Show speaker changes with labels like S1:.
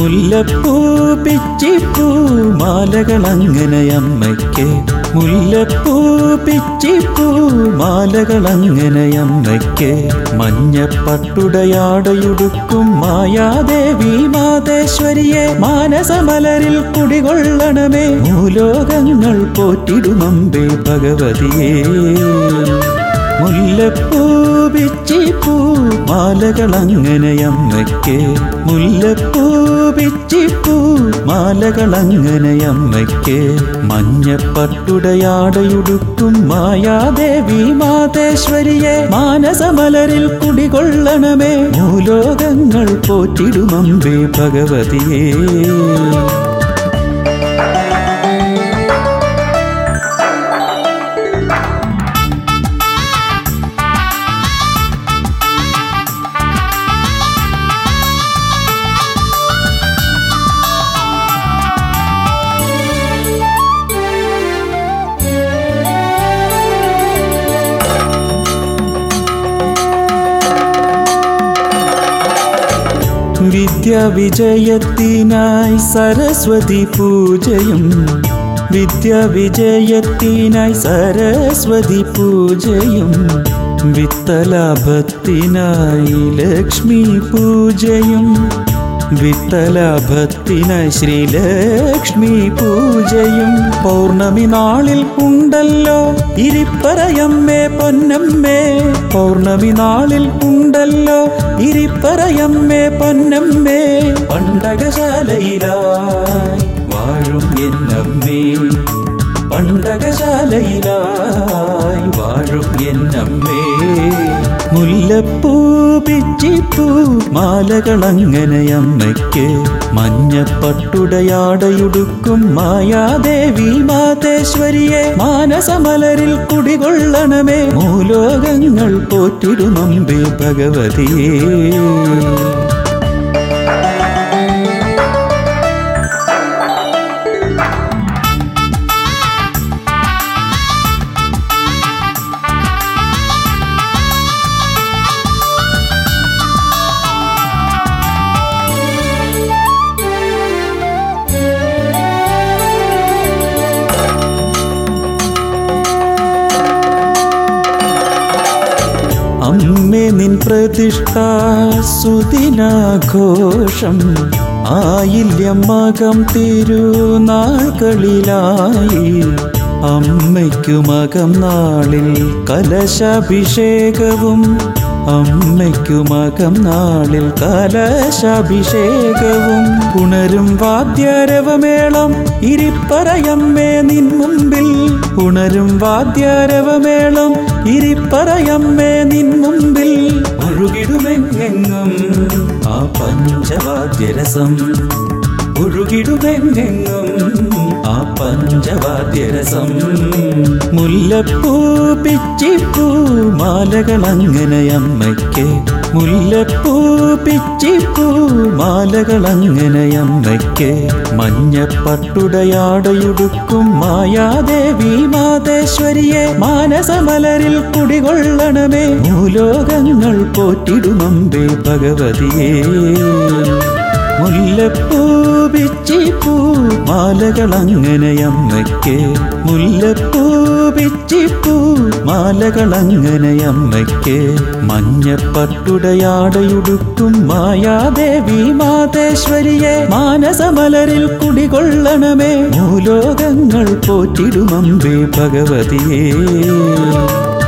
S1: മുല്ലപ്പൂ പിച്ചിപ്പൂ മാലകളങ്ങനെ അമ്മയ്ക്ക് മുല്ലപ്പൂ പിച്ചിപ്പൂ മാലകളങ്ങനെ അമ്മയ്ക്ക് മഞ്ഞപ്പട്ടുടയാടയുടുക്കും മായാദേവി മാതേശ്വരിയെ മാനസമലരിൽ കുടികൊള്ളണമേ ഭൂലോകങ്ങൾ പോറ്റിടുമമ്പേ ഭഗവതിയേ മുല്ലപ്പൂ പിച്ചിപ്പൂ മാലകളങ്ങനെ അമ്മയ്ക്ക് മുല്ലപ്പൂ പിച്ചിപ്പൂ മാലകളങ്ങനെ അമ്മയ്ക്ക് മഞ്ഞപ്പട്ടുടയാടയുടുക്കും മായാദേവി മാതേശ്വരിയെ മാനസമലരിൽ കുടികൊള്ളണമേ ഭൂലോകങ്ങൾ പോറ്റിടുമമ്പേ ഭഗവതിയേ വിദ്യാവിജയത്തിനായി സരസ്വതി പൂജയും വിദ്യാവിജയത്തിനായി സരസ്വതി പൂജയും വിത്തലാഭത്തിനായി ലക്ഷ്മി പൂജയും വിത്തലാഭത്തിനായി ശ്രീലക്ഷ്മി പൂജയും പൗർണമി നാളിൽ ഉണ്ടല്ലോ ഇരിപ്പറയമ്മേ പൊന്നമ്മേ പൗർണമി നാളിൽ ഉണ്ടല്ലോ ഇരിപ്പറയമ്മേ പൊന്നമ്മേ പണ്ടകശാലയിലായി വാഴും എന്നമ്മേ പണ്ടകശാലയിലായി വാഴും എന്നമ്മേ മുല്ലപ്പൂ പിച്ചിപ്പൂ മാലകളങ്ങനെ അമ്മയ്ക്ക് മഞ്ഞപ്പട്ടുടയാടയുടുക്കും മായാദേവി മാതേശ്വരിയെ മാനസമലരിൽ കുടികൊള്ളണമേ മൂലോകങ്ങൾ പോറ്റിടുമമ്പേ ഭഗവതിയേ അമ്മേ നിൻ പ്രതിഷ്ഠ സുദിനാഘോഷം ആയില്യമകം തിരുനാളുകളിലായി അമ്മയ്ക്കുമകം നാളിൽ കലശാഭിഷേകവും അമ്മയ്ക്കുമകം നാളിൽ കലശാഭിഷേകവും ഉണരും വാദ്യാരവമേളം ഇരിപ്പറയമ്മേ നിൻ മുമ്പിൽ ഉണരും വാദ്യാരവമേളം ഇരിപ്പറയമ്മേ നിൻ മുമ്പിൽ ഒഴുകിടുമെങ്ങെങ്ങും ആ പഞ്ചവാദ്യരസം ഒഴുകിടുമെങ്ങെങ്ങും ആ പഞ്ചവാദ്യരസം മുല്ലപ്പൂ പിച്ചിപ്പൂ മാലകളങ്ങനെ അമ്മയ്ക്ക് മുല്ലപ്പൂ പിച്ചിപ്പൂ മാലകളങ്ങനെ അമ്മയ്ക്ക് മഞ്ഞപ്പട്ടുടയാടയുടുക്കും മായാദേവി മാതേശ്വരിയെ മാനസമലരിൽ കുടികൊള്ളണമേ ഭൂലോകങ്ങൾ പോറ്റിടുമമ്പേ ഭഗവതിയേ മുല്ലപ്പൂ പിച്ചിപ്പൂ മാലകളങ്ങനെ അമ്മയ്ക്ക് മുല്ലപ്പൂ പിച്ചിപ്പൂ മാലകളങ്ങനെ അമ്മയ്ക്ക് മഞ്ഞപ്പട്ടുടയാടയുടുക്കും മായാദേവി മാതേശ്വരിയെ മാനസമലരിൽ കുടികൊള്ളണമേ ഭൂലോകങ്ങൾ പോറ്റിടുമമ്പേ ഭഗവതിയേ